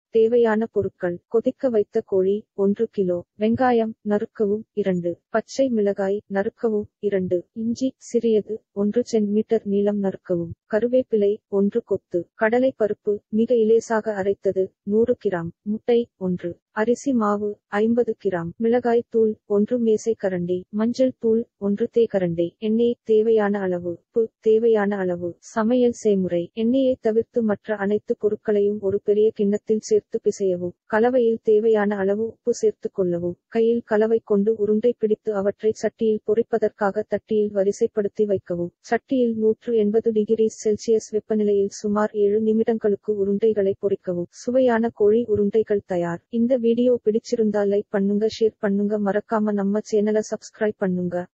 தேவையான பொருட்கள் கொதிக்க வைத்த கோழி ஒன்று கிலோ வெங்காயம் நறுக்கவும் இரண்டு பச்சை மிளகாய் நறுக்கவும் இரண்டு இஞ்சி சிறியது ஒன்று சென்டிமீட்டர் நீளம் நறுக்கவும் கருவேப்பிலை ஒன்று கொத்து கடலை பருப்பு மிக இலேசாக அரைத்தது நூறு கிராம் முட்டை ஒன்று அரிசி மாவு ஐம்பது கிராம் மிளகாய் தூள் ஒன்று மேசை கரண்டி மஞ்சள் தூள் ஒன்று தேக்கரண்டி எண்ணெய் தேவையான அளவு உப்பு தேவையான அளவு சமையல் செய்முறை எண்ணெயை தவிர்த்து மற்ற அனைத்து பொருட்களையும் ஒரு பெரிய கிண்ணத்தில் சேர்த்து பிசையவும் கலவையில் தேவையான அளவு உப்பு சேர்த்துக் கொள்ளவும் கையில் கலவை கொண்டு உருண்டை பிடித்து அவற்றை சட்டியில் பொரிப்பதற்காக தட்டியில் வரிசைப்படுத்தி வைக்கவும் சட்டியில் நூற்று எண்பது டிகிரி செல்சியஸ் வெப்பநிலையில் சுமார் ஏழு நிமிடங்களுக்கு உருண்டைகளை பொரிக்கவும் சுவையான கோழி உருண்டைகள் தயார் இந்த வீடியோ பிடிச்சிருந்தா லைக் பண்ணுங்க ஷேர் பண்ணுங்க மறக்காம நம்ம சேனலை சப்ஸ்கிரைப் பண்ணுங்க